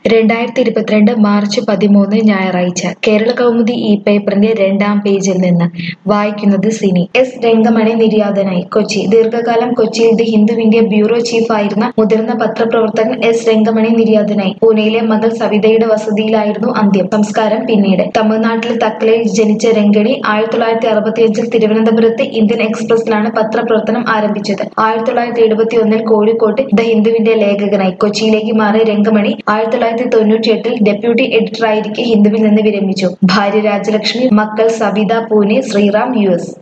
രണ്ടായിരത്തി ഇരുപത്തിരണ്ട് മാർച്ച് പതിമൂന്ന് ഞായറാഴ്ച കേരള കൗമുദി ഇ പേപ്പറിന്റെ രണ്ടാം പേജിൽ നിന്ന് വായിക്കുന്നത് സിനി എസ് രംഗമണി നിര്യാതനായി കൊച്ചി ദീർഘകാലം കൊച്ചിയിൽ ദി ഹിന്ദുവിന്റെ ബ്യൂറോ ചീഫ് ആയിരുന്ന മുതിർന്ന പത്രപ്രവർത്തകൻ എസ് രംഗമണി നിര്യാതനായി പൂനെയിലെ മകൾ സവിതയുടെ വസതിയിലായിരുന്നു അന്ത്യം സംസ്കാരം പിന്നീട് തമിഴ്നാട്ടിലെ തക്കലയിൽ ജനിച്ച രംഗണി ആയിരത്തി തൊള്ളായിരത്തി അറുപത്തിയഞ്ചിൽ തിരുവനന്തപുരത്ത് ഇന്ത്യൻ എക്സ്പ്രസിലാണ് പത്രപ്രവർത്തനം ആരംഭിച്ചത് ആയിരത്തി തൊള്ളായിരത്തി എഴുപത്തി ഒന്നിൽ കോഴിക്കോട്ട് ദ ഹിന്ദുവിന്റെ ലേഖകനായി കൊച്ചിയിലേക്ക് മാറിയ രംഗമണി ആയിരത്തി തൊള്ളായിരത്തി തൊണ്ണൂറ്റിയെട്ടിൽ ഡെപ്യൂട്ടി എഡിറ്ററായിരിക്കെ ഹിന്ദുവിൽ നിന്ന് വിരമിച്ചു ഭാര്യ രാജലക്ഷ്മി മക്കൾ സവിത പൂനെ ശ്രീറാം യു എസ്